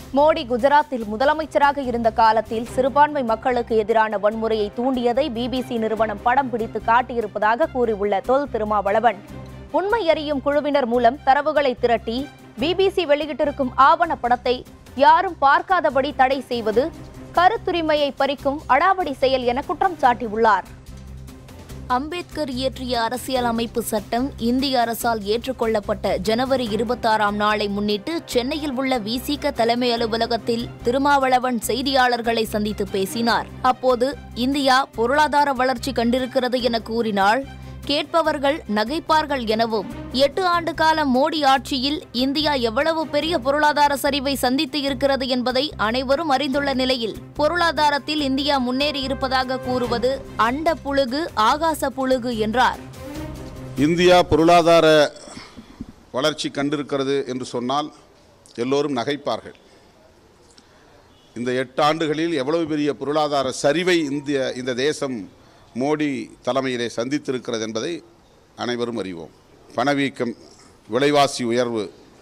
மோடி குஜராத்தில் முதலமைச்சராக இருந்த காலத்தில் சிறுபான்மை மக்களுக்கு எதிரான வன்முறையை தூண்டியதை பிபிசி நிறுவனம் படம் பிடித்து காட்டியிருப்பதாக கூறியுள்ள தொல் திருமாவளவன் உண்மை அறியும் குழுவினர் மூலம் தரவுகளை திரட்டி பிபிசி வெளியிட்டிருக்கும் ஆவண படத்தை யாரும் பார்க்காதபடி தடை செய்வது கருத்துரிமையை பறிக்கும் அடாவடி செயல் என குற்றம் சாட்டியுள்ளார் அம்பேத்கர் இயற்றிய அரசியல் அமைப்பு சட்டம் இந்திய அரசால் ஏற்றுக்கொள்ளப்பட்ட ஜனவரி இருபத்தாறாம் நாளை முன்னிட்டு சென்னையில் உள்ள விசிக தலைமை அலுவலகத்தில் திருமாவளவன் செய்தியாளர்களை சந்தித்து பேசினார் அப்போது இந்தியா பொருளாதார வளர்ச்சி கண்டிருக்கிறது என கூறினாள் கேட்பவர்கள் நகைப்பார்கள் எனவும் எட்டு ஆண்டு கால மோடி ஆட்சியில் இந்தியா எவ்வளவு பெரிய பொருளாதார சரிவை சந்தித்து இருக்கிறது என்பதை அனைவரும் அறிந்துள்ள நிலையில் பொருளாதாரத்தில் இந்தியா முன்னேறி இருப்பதாக கூறுவது அண்ட புழுகு ஆகாச புழுகு என்றார் இந்தியா பொருளாதார வளர்ச்சி கண்டிருக்கிறது என்று சொன்னால் எல்லோரும் நகைப்பார்கள் இந்த எட்டு ஆண்டுகளில் எவ்வளவு பெரிய பொருளாதார சரிவை இந்திய இந்த தேசம் மோடி தலைமையிலே சந்தித்திருக்கிறது என்பதை அனைவரும் அறிவோம் பணவீக்கம் விலைவாசி உயர்வு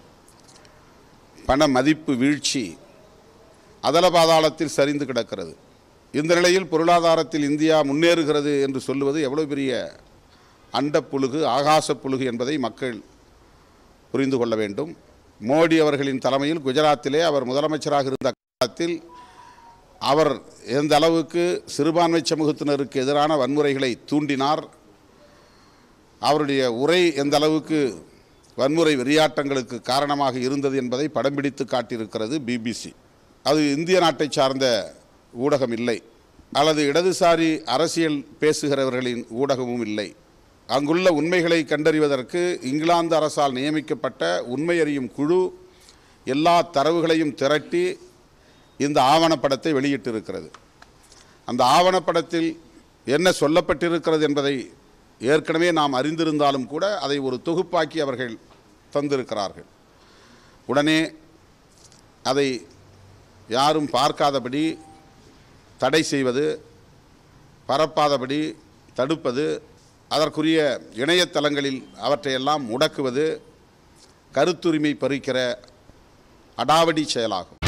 பண மதிப்பு வீழ்ச்சி அதல பாதாளத்தில் சரிந்து கிடக்கிறது இந்த நிலையில் பொருளாதாரத்தில் இந்தியா முன்னேறுகிறது என்று சொல்லுவது எவ்வளவு பெரிய அண்டப்புழுகு ஆகாச புழுகு என்பதை மக்கள் புரிந்து கொள்ள வேண்டும் மோடி அவர்களின் தலைமையில் குஜராத்திலே அவர் முதலமைச்சராக இருந்த காலத்தில் அவர் எந்த அளவுக்கு சிறுபான்மை சமூகத்தினருக்கு எதிரான வன்முறைகளை தூண்டினார் அவருடைய உரை எந்த அளவுக்கு வன்முறை வெறியாட்டங்களுக்கு காரணமாக இருந்தது என்பதை படம் பிடித்து காட்டியிருக்கிறது பிபிசி அது இந்திய நாட்டை சார்ந்த ஊடகம் இல்லை அல்லது இடதுசாரி அரசியல் பேசுகிறவர்களின் ஊடகமும் இல்லை அங்குள்ள உண்மைகளை கண்டறிவதற்கு இங்கிலாந்து அரசால் நியமிக்கப்பட்ட உண்மை அறியும் குழு எல்லா தரவுகளையும் திரட்டி இந்த ஆவணப்படத்தை வெளியிட்டிருக்கிறது அந்த ஆவணப்படத்தில் என்ன சொல்லப்பட்டிருக்கிறது என்பதை ஏற்கனவே நாம் அறிந்திருந்தாலும் கூட அதை ஒரு தொகுப்பாக்கி அவர்கள் தந்திருக்கிறார்கள் உடனே அதை யாரும் பார்க்காதபடி தடை செய்வது பரப்பாதபடி தடுப்பது அதற்குரிய இணையதளங்களில் அவற்றையெல்லாம் முடக்குவது கருத்துரிமை பறிக்கிற அடாவடி செயலாகும்